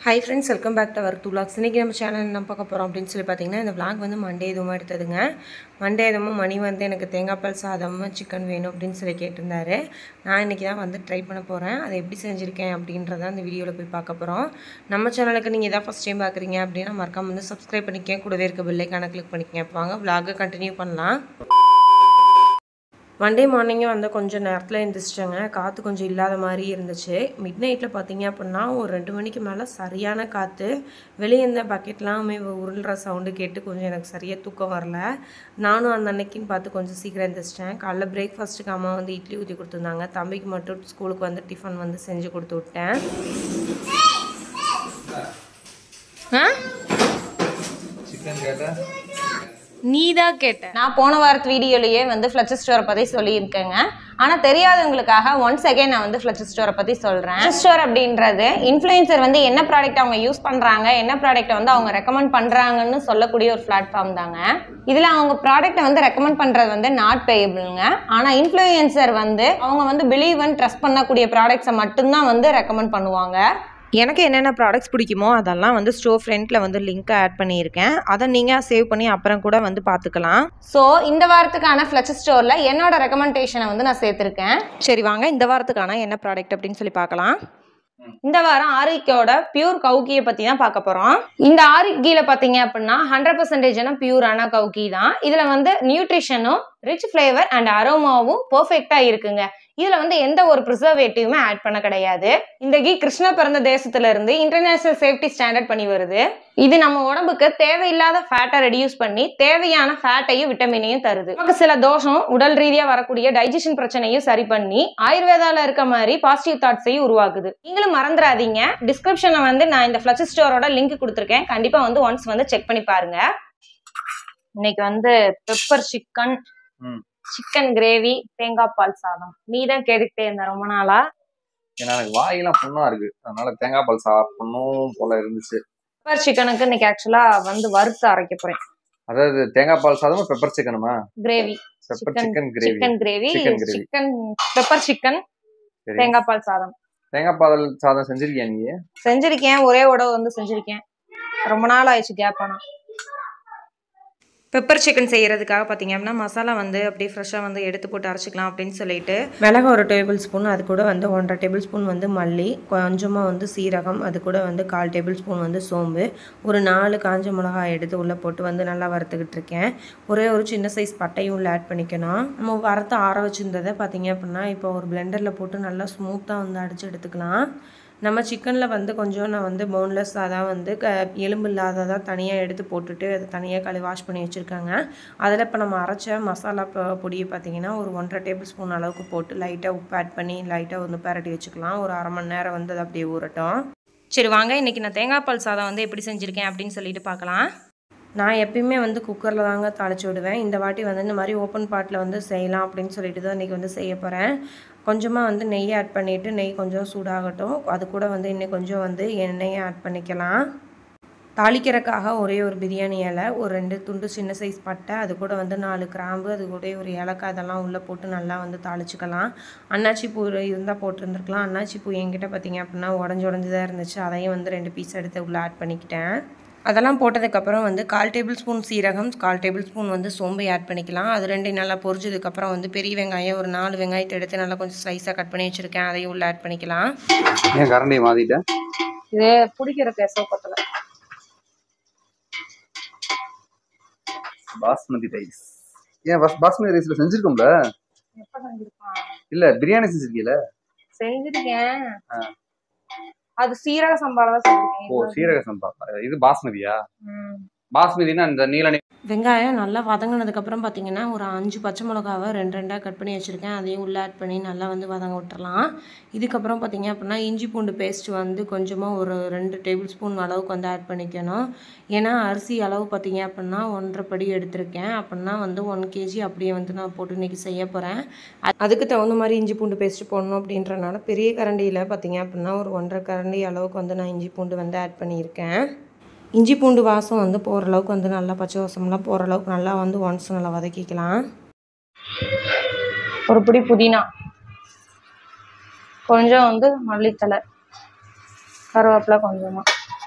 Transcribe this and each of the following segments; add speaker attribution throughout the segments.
Speaker 1: High friends welcome back to our two logs இன்றைக்கி நம்ம channel என்ன பார்க்க போகிறோம் அப்படின்னு சொல்லி பார்த்தீங்கன்னா இந்த vlog வந்து மண்டே எதுவும் எடுத்ததுங்க மண்டே எதுவும் மணி வந்து எனக்கு தேங்காய் பால் சாதம் சிக்கன் வேணும் அப்படின்னு சொல்லி கேட்டிருந்தாரு நான் இன்றைக்கி தான் வந்து ட்ரை பண்ண போகிறேன் அதை எப்படி செஞ்சுருக்கேன் அப்படின்றத அந்த வீடியோவில் போய் பார்க்க போகிறோம் நம்ம சேனலுக்கு நீங்கள் எதாவது ஃபஸ்ட் டைம் பார்க்குறீங்க அப்படின்னா மறக்காம வந்து சப்ஸ்கிரைப் பண்ணிக்கங்க கூடவே இருக்க பெல்லைக்கான கிளிக் பண்ணிக்கங்க இப்போ வாங்க vlog கண்டினியூ பண்ணலாம் மண்டே மார்னிங்கே வந்து கொஞ்சம் நேரத்தில் எழுந்திரிச்சிட்டேங்க காற்று கொஞ்சம் இல்லாத மாதிரி இருந்துச்சு மிட் நைட்டில் பார்த்தீங்க அப்படின்னா ஒரு ரெண்டு மணிக்கு மேலே சரியான காற்று வெளியே இருந்த பக்கெட்லாமே உருள்ற சவுண்டு கேட்டு கொஞ்சம் எனக்கு சரியாக தூக்கம் வரல நானும் அந்த அன்னைக்குன்னு பார்த்து கொஞ்சம் சீக்கிரம் எழுந்திரிச்சிட்டேன் காலைல பிரேக்ஃபாஸ்ட்டுக்கு அம்மா வந்து இட்லி ஊற்றி கொடுத்துருந்தாங்க தம்பிக்கு மட்டும் ஸ்கூலுக்கு வந்து டிஃபன் வந்து செஞ்சு கொடுத்து விட்டேன் ஆ
Speaker 2: சிக்கன் கேட்டா
Speaker 1: நீ தான் கேட்ட
Speaker 3: நான் போன வாரத்து வீடியோலயே வந்து ஃப்ளச்சர் ஸ்டோரை பற்றி சொல்லியிருக்கேங்க ஆனால் தெரியாதவங்களுக்காக ஒன்ஸ் அகைன் நான் வந்து ஃப்ளச்சர் ஸ்டோரை பற்றி சொல்கிறேன் ஃப்ளச்சர் ஸ்டோர் அப்படின்றது இன்ஃப்ளூயன்சர் வந்து என்ன ப்ராடக்ட் அவங்க யூஸ் பண்ணுறாங்க என்ன ப்ராடக்ட்டை வந்து அவங்க ரெக்கமெண்ட் பண்ணுறாங்கன்னு சொல்லக்கூடிய ஒரு பிளாட்ஃபார்ம் தாங்க இதில் அவங்க ப்ராடக்ட்டை வந்து ரெக்கமெண்ட் பண்ணுறது வந்து நாட் பேயபிள்ங்க ஆனால் இன்ஃப்ளூயன்சர் வந்து அவங்க வந்து பிலீவ் அண்ட் ட்ரஸ்ட் பண்ணக்கூடிய ப்ராடக்ட்ஸை மட்டும்தான் வந்து ரெக்கமெண்ட் பண்ணுவாங்க
Speaker 1: எனக்கு என்னென்ன ப்ராடக்ட்ஸ் பிடிக்குமோ அதெல்லாம் வந்து ஸ்டோர் ஃப்ரண்ட்டில் வந்து லிங்க்கை ஆட் பண்ணியிருக்கேன் அதை நீங்கள் சேவ் பண்ணி அப்புறம் கூட வந்து பார்த்துக்கலாம்
Speaker 3: ஸோ இந்த வாரத்துக்கான ஃப்ளச்சர் ஸ்டோரில் என்னோட ரெக்கமெண்டேஷனை வந்து நான் சேர்த்துருக்கேன்
Speaker 1: சரி வாங்க இந்த வாரத்துக்கான என்ன ப்ராடக்ட் அப்படின்னு சொல்லி பார்க்கலாம்
Speaker 3: இந்த வாரம் ஆரிக்கோட பியூர் கவுக்கியை பற்றி தான் பார்க்க போகிறோம் இந்த ஆரிக்கியில பார்த்தீங்க அப்படின்னா ஹண்ட்ரட் பர்சன்டேஜான பியூரான கவுக்கி தான் இதில் வந்து நியூட்ரிஷனும் ரிச் ஃப்ளேவர் அண்ட் அரோமாவும் பர்ஃபெக்டாக இருக்குங்க இதில் வந்து எந்த ஒரு ப்ரிசர்வேட்டிவுமே ஆட் பண்ண கிடையாது இந்த கீ கிருஷ்ணா பிறந்த தேசத்துல இருந்து இன்டர்நேஷனல் சேஃப்டி ஸ்டாண்டர்ட் பண்ணி வருது இது நம்ம உடம்புக்கு தேவையில்லாத ஃபேட்டை ரெடியூஸ் பண்ணி தேவையான ஃபேட்டையும் விட்டமினையும் தருது நமக்கு சில தோஷம் உடல் ரீதியாக வரக்கூடிய டைஜஷன் பிரச்சனையும் சரி பண்ணி ஆயுர்வேதால இருக்க மாதிரி பாசிட்டிவ் தாட்ஸையும் உருவாக்குது நீங்களும் மறந்துடாதீங்க டிஸ்கிரிப்ஷன்ல வந்து நான் இந்த ஃபிளச்சர் ஸ்டோரோட லிங்க் கொடுத்துருக்கேன் கண்டிப்பா வந்து ஒன்ஸ் வந்து செக் பண்ணி பாருங்க இன்னைக்கு வந்து பெப்பர் சிக்கன்
Speaker 2: ம்.
Speaker 3: சிக்கன் கிரேவி தேங்காய் பால் சாதம் நீ தான் கேட்டுக்கிட்டே இருந்த ரொம்ப நாளா
Speaker 2: ஏன்னா எனக்கு வாயெல்லாம் புண்ணா இருக்கு அதனால தேங்காய் பால் சாப்பிடணும் போல இருந்துச்சு
Speaker 3: பெப்பர் சிக்கனுக்கு இன்னைக்கு ஆக்சுவலா வந்து வறுத்து அரைக்க போறேன்
Speaker 2: அதாவது தேங்காய் பால் சாதமும் பெப்பர் சிக்கனுமா
Speaker 3: gravy
Speaker 2: pepper
Speaker 3: Chicken-
Speaker 2: chicken gravy
Speaker 3: chicken gravy
Speaker 2: Chicken gravy.
Speaker 3: Chicken pepper chicken
Speaker 2: சரி
Speaker 3: தேங்காய் பால் சாதம்
Speaker 2: தேங்காய் பால் சாதம் செஞ்சிருக்கியா நீ
Speaker 3: செஞ்சிருக்கேன் ஒரே உடவு வந்து செஞ்சிருக்கேன் ரொம்ப நாள் ஆயிடுச்சு கேப் ஆனா
Speaker 1: பெப்பர் சிக்கன் செய்கிறதுக்காக பார்த்தீங்க அப்படின்னா மசாலா வந்து அப்படியே ஃப்ரெஷ்ஷாக வந்து எடுத்து போட்டு அரைச்சிக்கலாம் அப்படின்னு சொல்லிட்டு மிளகு ஒரு டேபிள் ஸ்பூன் அது கூட வந்து ஒன்றரை டேபிள் ஸ்பூன் வந்து மல்லி கொஞ்சமாக வந்து சீரகம் அது கூட வந்து கால் டேபிள் ஸ்பூன் வந்து சோம்பு ஒரு நாலு காஞ்ச மிளகாய் எடுத்து உள்ளே போட்டு வந்து நல்லா வறுத்துக்கிட்டு இருக்கேன் ஒரே ஒரு சின்ன சைஸ் பட்டையும் உள்ள ஆட் பண்ணிக்கணும் நம்ம வறுத்து ஆற வச்சுருந்ததை பார்த்தீங்க அப்படின்னா இப்போ ஒரு பிளெண்டரில் போட்டு நல்லா ஸ்மூத்தாக வந்து அடித்து எடுத்துக்கலாம் நம்ம சிக்கனில் வந்து கொஞ்சம் நான் வந்து போன்லெஸ் அதான் வந்து க எலும்பு இல்லாததாக தனியாக எடுத்து போட்டுட்டு அதை தனியாக கழுவி வாஷ் பண்ணி வச்சுருக்காங்க அதில் இப்போ நம்ம அரைச்ச மசாலா பொ- பொடியை பார்த்தீங்கன்னா ஒரு ஒன்றரை டேபிள் ஸ்பூன் அளவுக்கு போட்டு லைட்டாக உப்பு ஆட் பண்ணி லைட்டாக வந்து பரட்டி வச்சுக்கலாம் ஒரு அரை மணி நேரம் வந்து அது அப்படியே ஊறட்டும் சரி வாங்க இன்றைக்கி நான் தேங்காய் பால் சாதம் வந்து எப்படி செஞ்சுருக்கேன் அப்படின்னு சொல்லிட்டு பார்க்கலாம் நான் எப்பயுமே வந்து குக்கரில் தாங்க தாளிச்சு விடுவேன் இந்த வாட்டி வந்து இந்த மாதிரி ஓப்பன் பாட்டில் வந்து செய்யலாம் அப்படின்னு சொல்லிட்டு தான் இன்றைக்கி வந்து செய்ய போகிறேன் கொஞ்சமாக வந்து நெய் ஆட் பண்ணிவிட்டு நெய் கொஞ்சம் சூடாகட்டும் அது கூட வந்து இன்னும் கொஞ்சம் வந்து எண்ணெயை ஆட் பண்ணிக்கலாம் தாளிக்கிறதுக்காக ஒரே ஒரு பிரியாணி இலை ஒரு ரெண்டு துண்டு சின்ன சைஸ் பட்டை அது கூட வந்து நாலு கிராம்பு அது கூட ஒரு ஏலக்காய் அதெல்லாம் உள்ளே போட்டு நல்லா வந்து தாளிச்சுக்கலாம் அன்னாச்சி பூ இருந்தால் போட்டிருந்துருக்கலாம் அன்னாச்சி பூ என்கிட்ட பார்த்தீங்க அப்படின்னா உடஞ்சி உடஞ்சி தான் இருந்துச்சு அதையும் வந்து ரெண்டு பீஸ் எடுத்து உள்ளே ஆட் பண்ணிக்கிட்டேன் அதெல்லாம் போட்டதுக்கப்புறம் வந்து கால் டேபிள் ஸ்பூன் சீரகம் கால் டேபிள் ஸ்பூன் வந்து சோம்பு ஆட் பண்ணிக்கலாம் அது ரெண்டையும் நல்லா பொரிச்சதுக்கப்புறம் வந்து பெரிய வெங்காயம் ஒரு நாலு வெங்காயத்தை எடுத்து நல்லா கொஞ்சம் ஸ்லைஸாக கட் பண்ணி வச்சுருக்கேன் அதையும் உள்ளே ஆட் பண்ணிக்கலாம்
Speaker 2: ஏன் கரண்டியை மாத்திட்டேன்
Speaker 3: இது பிடிக்கிற கேசவப்பத்துல
Speaker 2: பாஸ்மதி ரைஸ் ஏன் பாஸ்- பாஸ்மதி ரைஸ்ல செஞ்சிருக்கோம்ல
Speaker 3: எப்ப செஞ்சிருப்பான்
Speaker 2: இல்ல பிரியாணி செஞ்சிருக்கீல
Speaker 3: செஞ்சிருக்கேன்
Speaker 2: ஆ.
Speaker 3: அது சீரக சம்பால தான்
Speaker 2: ஓ
Speaker 3: செஞ்சிருக்கேன்
Speaker 2: சீரக சம்பா இது பாஸ்மதியா
Speaker 3: ம்.
Speaker 2: பாஸ்மதினா இந்த நீல நி-
Speaker 1: வெங்காயம் நல்லா வதங்கினதுக்கப்புறம் பார்த்தீங்கன்னா ஒரு அஞ்சு பச்சை மிளகாவை ரெண்டு ரெண்டாக கட் பண்ணி வச்சுருக்கேன் அதையும் உள்ளே ஆட் பண்ணி நல்லா வந்து வதங்க விட்டுறலாம் இதுக்கப்புறம் பார்த்தீங்க அப்படின்னா இஞ்சி பூண்டு பேஸ்ட் வந்து கொஞ்சமாக ஒரு ரெண்டு டேபிள் ஸ்பூன் அளவுக்கு வந்து ஆட் பண்ணிக்கணும் ஏன்னா அரிசி அளவு பார்த்தீங்க அப்படின்னா ஒன்றரை படி எடுத்திருக்கேன் அப்படின்னா வந்து ஒன் கேஜி அப்படியே வந்து நான் போட்டு இன்றைக்கி செய்ய போகிறேன் அதுக்கு தகுந்த மாதிரி இஞ்சி பூண்டு பேஸ்ட் போடணும் அப்படின்றனால பெரிய கரண்டியில் பார்த்தீங்க அப்படின்னா ஒரு ஒன்றரை கரண்டி அளவுக்கு வந்து நான் இஞ்சி பூண்டு வந்து ஆட் பண்ணியிருக்கேன் இஞ்சி பூண்டு வாசம் வந்து போகிற அளவுக்கு வந்து நல்லா பச்சை வாசம்லாம் போகிற அளவுக்கு நல்லா வந்து ஒன்ஸ் நல்லா வதக்கிக்கலாம்
Speaker 3: ஒரு பிடி புதினா கொஞ்சம் வந்து மல்லித்தலை கருவேப்பிலை கொஞ்சமா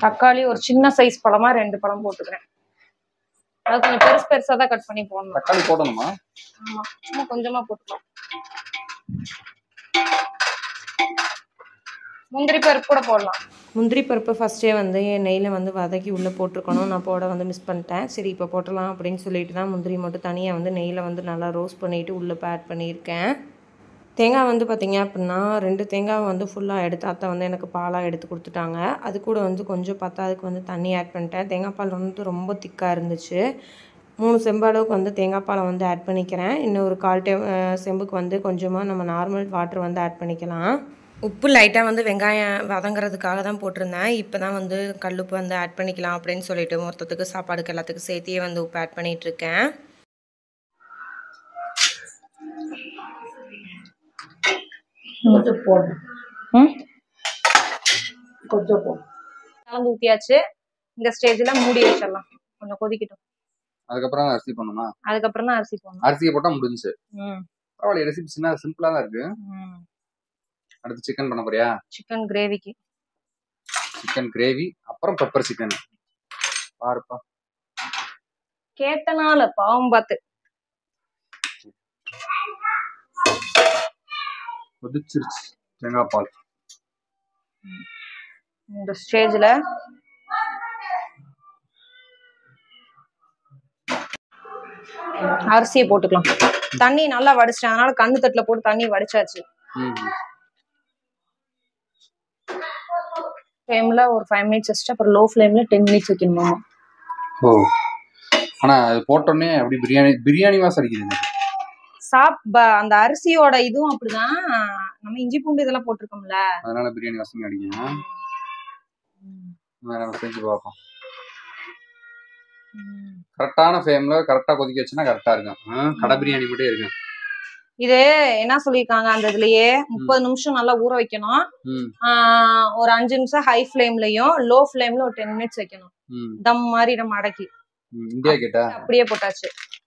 Speaker 3: தக்காளி ஒரு சின்ன சைஸ் பழமா ரெண்டு பழம் போட்டுக்கிறேன் அது கொஞ்சம் பெருசு பெருசா தான் கட் பண்ணி போடணும்
Speaker 2: தக்காளி போடணுமா
Speaker 3: ஆமா சும்மா கொஞ்சமா போட்டுக்கலாம் முந்திரி பருப்பு கூட போடலாம்
Speaker 1: முந்திரி பருப்பு ஃபஸ்ட்டே வந்து நெய்யில் வந்து வதக்கி உள்ளே போட்டிருக்கணும் நான் போட வந்து மிஸ் பண்ணிட்டேன் சரி இப்போ போட்டலாம் அப்படின்னு சொல்லிட்டு தான் முந்திரி மட்டும் தனியாக வந்து நெய்யில் வந்து நல்லா ரோஸ்ட் பண்ணிவிட்டு உள்ளே ஆட் பண்ணியிருக்கேன் தேங்காய் வந்து பார்த்திங்க அப்படின்னா ரெண்டு தேங்காய் வந்து ஃபுல்லாக எடுத்து அத்தை வந்து எனக்கு பாலாக எடுத்து கொடுத்துட்டாங்க அது கூட வந்து கொஞ்சம் பத்தாதுக்கு வந்து தண்ணி ஆட் பண்ணிட்டேன் தேங்காய் பால் வந்து ரொம்ப திக்காக இருந்துச்சு மூணு செம்பு அளவுக்கு வந்து தேங்காய் பாலை வந்து ஆட் பண்ணிக்கிறேன் இன்னும் ஒரு கால் டே அஹ் செம்புக்கு வந்து கொஞ்சமாக நம்ம நார்மல் வாட்டர் வந்து ஆட் பண்ணிக்கலாம் உப்பு லைட்டாக வந்து வெங்காயம் வதங்குறதுக்காக தான் போட்டிருந்தேன் இப்போ தான் வந்து கல்லுப்பு வந்து ஆட் பண்ணிக்கலாம் அப்படின்னு சொல்லிட்டு மொத்தத்துக்கு சாப்பாடுக்கு எல்லாத்துக்கும் சேர்த்தியே வந்து உப்பு ஆட் பண்ணிகிட்ருக்கேன்
Speaker 4: கொஞ்சம் போடு
Speaker 3: ம்
Speaker 4: கொஞ்சம் போடு
Speaker 3: கலந்து ஊத்தியாச்சு இந்த ஸ்டேஜ்ல மூடி வச்சிடலாம் கொஞ்சம் கொதிக்கட்டும்
Speaker 2: அதுக்கப்புறம் தான் அரிசி பண்ணுமா
Speaker 3: அதுக்கப்புறம் தான் அரிசி போடணும்
Speaker 2: அரிசியை போட்டா முடிஞ்சுச்சு
Speaker 3: ம்
Speaker 2: பரவாயில்ல ரெசிபி சின்ன சிம்பிளா தான் இருக்கு
Speaker 3: ம்
Speaker 2: அடுத்து சிக்கன் பண்ண போறியா
Speaker 3: சிக்கன் கிரேவிக்கு
Speaker 2: சிக்கன் கிரேவி அப்புறம் பெப்பர் சிக்கன் பாருப்பா
Speaker 3: கேட்டனால பாவம் பார்த்து
Speaker 2: கொதிச்சிருச்சு தேங்காய் பால்
Speaker 3: இந்த ஸ்டேஜ்ல அரிசியை போட்டுக்கலாம் தண்ணி நல்லா வடிச்சிட்டேன் அதனால கண்ணு தட்டுல போட்டு தண்ணி வடிச்சாச்சு
Speaker 2: ம்
Speaker 3: ஃப்ளேம்ல ஒரு ஃபைவ் மினிட்ஸ் வச்சுட்டு அப்புறம் லோ ஃப்ளேம்ல டென் மினிட்ஸ் வைக்கணுமா
Speaker 2: ஓ ஆனா அது போட்டோன்னே அப்படி பிரியாணி பிரியாணி வாசம் அடிக்குது எனக்கு.
Speaker 3: சாப் ப- அந்த அரிசியோட இதுவும் அப்படிதான் நம்ம இஞ்சி பூண்டு இதெல்லாம் போட்டிருக்கோம்ல
Speaker 2: அதனால பிரியாணி வாசமே அடிக்கும் வேற நம்ம செஞ்சு பார்ப்போம் கரெக்டான ஃப்ளேம்ல கரெக்டா கொதிக்க வச்சுன்னா கரெக்டா இருக்கும் ஆ, கடை பிரியாணி மட்டும் இருக்கும்
Speaker 3: இது என்ன சொல்லியிருக்காங்க அந்த இதுலயே முப்பது நிமிஷம் நல்லா ஊற வைக்கணும்
Speaker 2: ம்
Speaker 3: ஆஹ் ஒரு அஞ்சு நிமிஷம் ஹை ஃப்ளேம்லயும் லோ ஃப்ளேம்ல ஒரு டென் மினிட்ஸ் வைக்கணும்
Speaker 2: ம்
Speaker 3: தம் மாதிரி நம்ம அடக்கி
Speaker 2: ம், இந்தியா கேட்டா
Speaker 3: அப்படியே போட்டாச்சு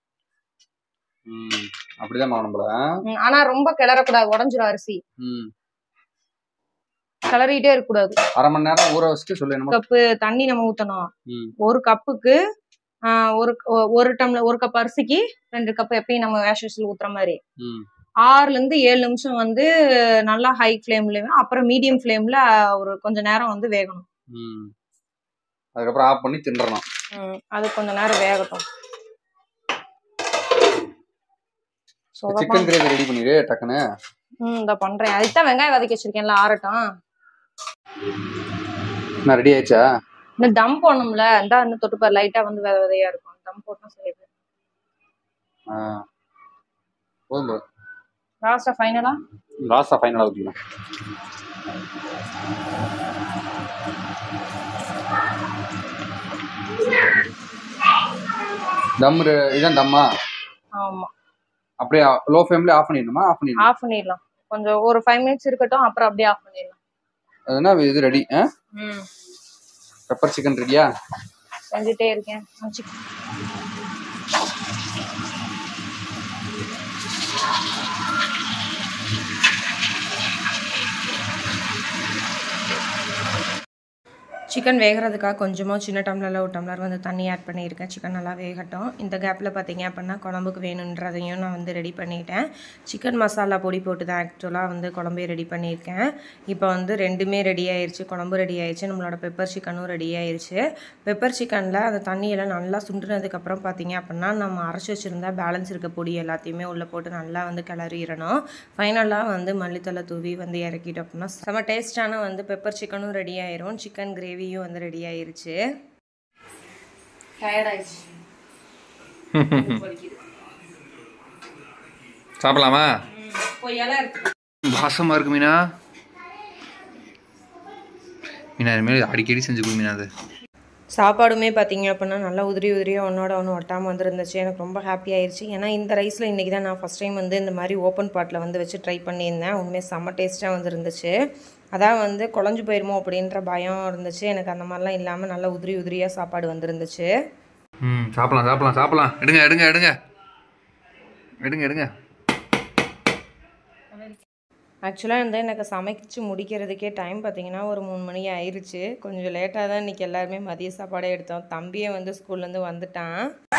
Speaker 2: ம் அப்படிதான் பண்ணணும் போல ஆ?
Speaker 3: ம், ஆனா ரொம்ப கிளறக்கூடாது உடஞ்சிரும் அரிசி
Speaker 2: ம்
Speaker 3: கிளறிட்டே இருக்கக்கூடாது
Speaker 2: அரை மணி நேரம் ஊற வச்சுட்டு சொல்லு என்னமோ
Speaker 3: கப்பு தண்ணி நம்ம ஊத்தணும்
Speaker 2: ம்
Speaker 3: ஒரு கப்புக்கு ஆஹ் ஒரு ஒ- ஒரு டம்ளர் ஒரு கப் அரிசிக்கு ரெண்டு கப் எப்பயும் நம்ம வேஷல் ஊத்துற மாதிரி
Speaker 2: ம்
Speaker 3: ஆறுல இருந்து ஏழு நிமிஷம் வந்து நல்லா ஹை ஃப்ளேம்லயும் அப்புறம் மீடியம் ஃப்ளேம்ல ஒரு கொஞ்ச நேரம் வந்து வேகணும்
Speaker 2: ம் அதுக்கப்புறம் ஆஃப் பண்ணி தின்றணும்
Speaker 3: ம், அது கொஞ்ச நேரம் வேகட்டும் சொதப்பா-
Speaker 2: சிக்கன் கிரேவி ரெடி பண்ணிடு டக்குன்னு
Speaker 3: ம் இந்த பண்றேன் அதுதான் வெங்காயம் வதக்கி வச்சிருக்கேன்ல ஆறட்டும்
Speaker 2: நான் ரெடி ஆயிடுச்சா
Speaker 3: இன்னும் தம் போடணும்ல இந்த இன்னும் தொட்டுப்பார் லைட்டா வந்து வித விதையா இருக்கும் தம் போட்டா சரி
Speaker 2: ஆ போதும்
Speaker 3: லாஸ்டா ஃபைனலா
Speaker 2: லாஸ்டா ஃபைனலாக ஊற்றிக்கலாம் தம் ரெ- இதான் தம்மா
Speaker 3: ஆமா
Speaker 2: அப்படியே லோ ஃப்ளேம்ல ஆஃப் பண்ணிடணுமா ஆஃப் பண்ணிடணும்
Speaker 3: ஆஃப் பண்ணிடலாம் கொஞ்சம் ஒரு ஃபைவ் மினிட்ஸ் இருக்கட்டும் அப்புறம் அப்படியே ஆஃப் பண்ணிடலாம்
Speaker 2: அதுனா இது ரெடி
Speaker 3: ம்
Speaker 2: பெப்பர் சிக்கன் ரெடியா
Speaker 3: செஞ்சுட்டே இருக்கேன் ஆ, chicken.
Speaker 1: சிக்கன் வேகிறதுக்காக கொஞ்சமாக சின்ன டம்ளரில் ஒரு டம்ளர் வந்து தண்ணி ஆட் பண்ணியிருக்கேன் சிக்கன் நல்லா வேகட்டும் இந்த கேப்பில் பார்த்தீங்க அப்படின்னா குழம்புக்கு வேணுன்றதையும் நான் வந்து ரெடி பண்ணிட்டேன் சிக்கன் மசாலா பொடி போட்டு தான் ஆக்சுவலாக வந்து குழம்பே ரெடி பண்ணியிருக்கேன் இப்போ வந்து ரெண்டுமே ரெடி ஆயிருச்சு குழம்பு ரெடி ஆயிருச்சு நம்மளோட பெப்பர் சிக்கனும் ரெடி ஆயிருச்சு பெப்பர் சிக்கனில் அந்த தண்ணியெல்லாம் நல்லா சுண்டுனதுக்கப்புறம் பார்த்தீங்க அப்படின்னா நம்ம அரைச்சி வச்சுருந்தா பேலன்ஸ் இருக்க பொடி எல்லாத்தையுமே உள்ளே போட்டு நல்லா வந்து கிளறிடணும் ஃபைனலாக வந்து மல்லித்தலை தூவி வந்து இறக்கிட்டோம் அப்படின்னா செம டேஸ்டான வந்து பெப்பர் சிக்கனும் ரெடி ஆயிரும் சிக்கன் கிரேவியும் வந்து ரெடி ஆயிருச்சு டயர்டாயிடுச்சு
Speaker 2: சாப்பிடலாமா
Speaker 1: போய் இலை இருக்கு
Speaker 2: வாசமா இருக்கு மீனா மீனா இனிமேல் அடிக்கடி செஞ்சு கொடு மீனா அது
Speaker 1: சாப்பாடுமே பார்த்தீங்க அப்படின்னா நல்லா உதிரி உதிரியாக ஒன்றோட ஒன்று ஒட்டாமல் வந்துருந்துச்சு எனக்கு ரொம்ப ஹாப்பி ஆயிருச்சு ஏன்னா இந்த ரைஸில் இன்றைக்கி தான் நான் ஃபஸ்ட் டைம் வந்து இந்த மாதிரி ஓப்பன் பாட்டில் வந்து வச்சு ட்ரை பண்ணியிருந்தேன் உண்மையாக செம்ம டேஸ்ட்டாக வந்துருந்துச்சு அதான் வந்து குழஞ்சு போயிருமோ அப்படின்ற பயம் இருந்துச்சு எனக்கு அந்த மாதிரிலாம் இல்லாமல் நல்லா உதிரி உதிரியாக சாப்பாடு வந்துருந்துச்சு
Speaker 2: ம் சாப்பிடலாம் சாப்பிடலாம் சாப்பிடலாம் எடுங்க எடுங்க எடுங்க எடுங்க எடுங்க
Speaker 1: ஆக்சுவலாக வந்து எனக்கு சமைச்சு முடிக்கிறதுக்கே டைம் பார்த்தீங்கன்னா ஒரு மூணு மணி ஆயிடுச்சு கொஞ்சம் லேட்டாக தான் இன்றைக்கி எல்லாருமே மதிய சாப்பாடே எடுத்தோம் தம்பியே வந்து ஸ்கூல்லேருந்து வந்துட்டான்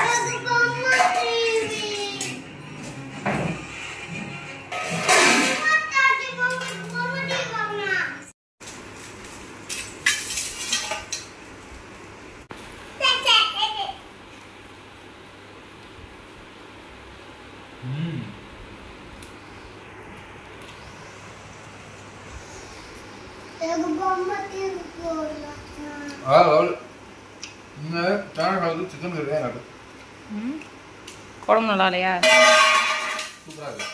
Speaker 2: சிக்கன் கறி தான்
Speaker 1: குழம்பு நல்லா இல்லையா
Speaker 2: சூப்பராக இருக்கு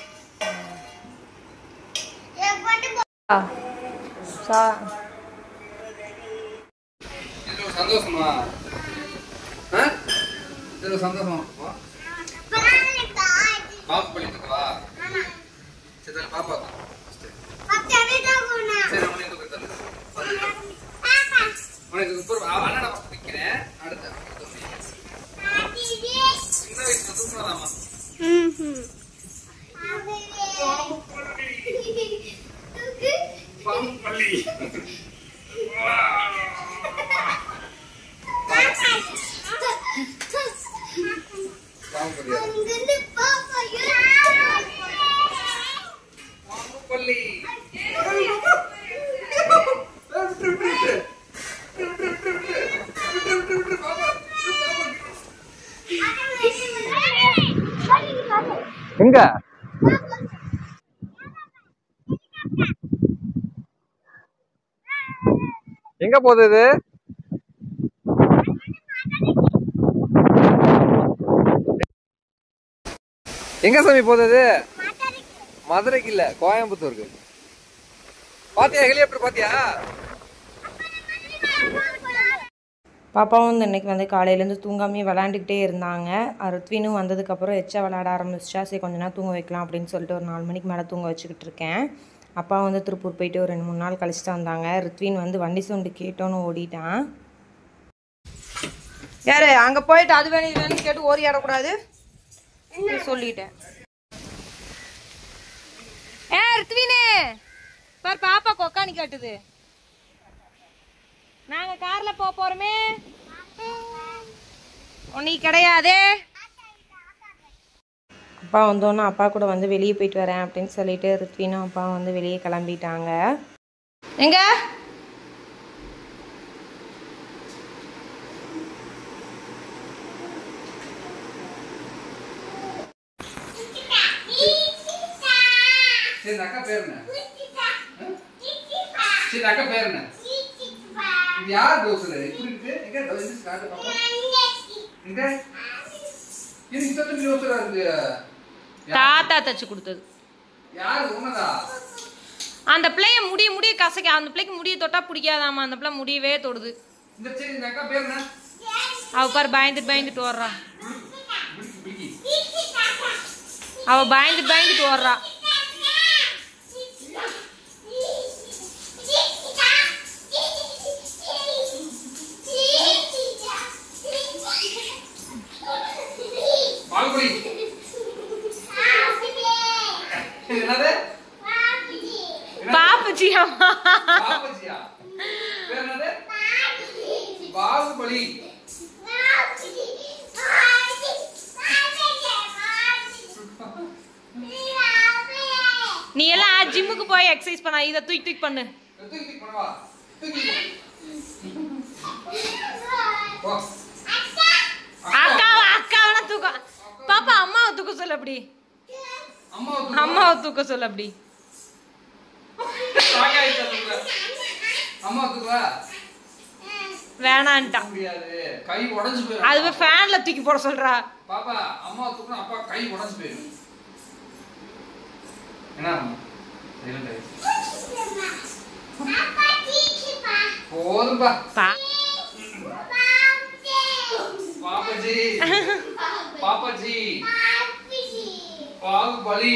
Speaker 1: சா
Speaker 2: இது ஒரு சந்தோஷமா ஆ? இது ஒரு சந்தோஷமா பாப்பா பண்ணிட்டு வா சரி தரேன், பாப்பா சரி அவனை எங்க போய் தரேன் உனக்கு இப்போ அண்ணனை ஃபஸ்ட் நிற்கிறேன் அடுத்து அடுத்து உன்னை. சின்ன வயசுல தூக்குனதாமா பாம்பள்ளி பாம்பள்ளி பாம்பள்ளி எங்க எங்க போகுது இது எங்க சாமி போகுது இது மதுரைக்கு இல்ல கோயம்புத்தூருக்கு பாத்தியா ஹெலிகாப்டர் பாத்தியா
Speaker 1: பாப்பாவும் வந்து இன்னைக்கு வந்து காலையிலேருந்து தூங்காமே விளாண்டுக்கிட்டே இருந்தாங்க ருத்வினும் வந்ததுக்கப்புறம் எச்சா விளாட ஆரம்பிச்சிச்சா சரி கொஞ்ச நேரம் தூங்க வைக்கலாம் அப்படின்னு சொல்லிட்டு ஒரு நாலு மணிக்கு மேலே தூங்க வச்சுக்கிட்டு இருக்கேன் அப்பா வந்து திருப்பூர் போயிட்டு ஒரு ரெண்டு மூணு நாள் கழிச்சு தான் வந்தாங்க ருத்வின் வந்து வண்டி சவுண்டு கேட்டோன்னு ஓடிட்டான் யாரு அங்கே போயிட்டு அது வேணும் இது வேணும்னு கேட்டு ஓடி ஆடக்கூடாது சொல்லிட்டேன் ஏ ருத்வினு பார் பாப்பா கொக்கானி காட்டுது நாங்க கார்ல போக போறோமே உன்னை கிடையாதே அப்பா வந்தோன்னே அப்பா கூட வந்து வெளியே போயிட்டு வரேன் அப்படின்னு சொல்லிட்டு ருத்வினும் அப்பா வந்து வெளியே கிளம்பிட்டாங்க எங்க
Speaker 2: சரி இந்த அக்கா பேர் என்ன சரி இந்த அக்கா பேர் என்ன இது யார் தோசை இப்படி இருக்கு எங்க தோசை காட்டு பாப்பா எங்க இது இந்த தம்பி தோசை இருக்கு
Speaker 1: தாத்தா தச்சு கொடுத்தது
Speaker 2: யாரு உன்னதா
Speaker 1: அந்த பிள்ளைய முடிய முடிய கசக்க அந்த பிள்ளைக்கு முடிய தொட்டா பிடிக்காதாமா அந்த பிள்ளை முடியவே தொடுது
Speaker 2: இந்த சரி இந்த அக்கா பேர் என்ன
Speaker 1: அவ பாரு பயந்துட்டு பயந்துட்டு ஓடுறா
Speaker 2: பிடிக்கி பிடிக்கி
Speaker 1: அவ பயந்துட்டு பயந்துட்டு ஓடுறா
Speaker 2: பால்குடி இது என்னது
Speaker 1: பாப்பச்சி அம்மா
Speaker 2: பாப்பச்சியா பேர் என்னது பாகுபலி
Speaker 1: நீ எல்லாம் ஜிம்முக்கு போய் எக்ஸசைஸ் பண்ண இதை தூக்கி தூக்கி பண்ணு
Speaker 2: தூக்கி தூக்கி பண்ணவா தூக்கி போ
Speaker 1: அக்காவை அக்காவெல்லாம் தூக்க பாப்பா அம்மாவை தூக்க சொல்ல அப்படி
Speaker 2: அம்மா
Speaker 1: அம்மாவை தூக்க சொல்ல அப்படி
Speaker 2: அம்மா தூக்குவா
Speaker 1: வேணான்ட்டான்
Speaker 2: முடியாது கை உடைஞ்சு போயிடும்
Speaker 1: அதுவே ஃபேன்ல தூக்கி போட சொல்றா
Speaker 2: பாப்பா அம்மா தூக்குனா அப்பா கை உடைஞ்சு போயிடும் என்ன silent ஆயிடுச்சு. போதும்பா
Speaker 1: பா
Speaker 2: பாப்பாஜி பாப்பாஜி பாகுபலி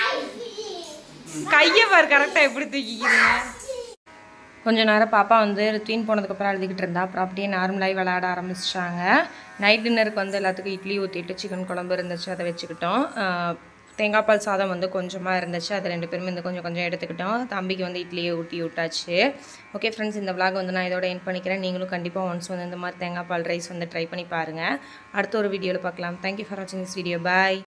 Speaker 1: கையை பாரு கரெக்டாக எப்படி தூக்கிக்கிறீங்க கொஞ்ச நேரம் பாப்பா வந்து ரித்வின் போனதுக்கப்புறம் அழுதுகிட்டு இருந்தா அப்புறம் அப்படியே நார்மலாகி விளையாட ஆரம்பிச்சிட்டாங்க நைட் டின்னருக்கு வந்து எல்லாத்துக்கும் இட்லி ஊற்றிட்டு சிக்கன் குழம்பு இருந்துச்சு அதை வச்சுக்கிட்டோம் தேங்காய் பால் சாதம் வந்து கொஞ்சமாக இருந்துச்சு அது ரெண்டு பேரும் வந்து கொஞ்சம் கொஞ்சம் எடுத்துக்கிட்டோம் தம்பிக்கு வந்து இட்லியை ஊட்டி விட்டாச்சு ஓகே ஃப்ரெண்ட்ஸ் இந்த vlog வந்து நான் இதோட என் பண்ணிக்கிறேன் நீங்களும் கண்டிப்பாக ஒன்ஸ் வந்து இந்த மாதிரி தேங்காய் பால் ரைஸ் வந்து ட்ரை பண்ணி பாருங்கள் அடுத்த ஒரு வீடியோவில் பார்க்கலாம் தேங்க்யூ ஃபார் வாட்சிங் திஸ் வீடியோ பாய்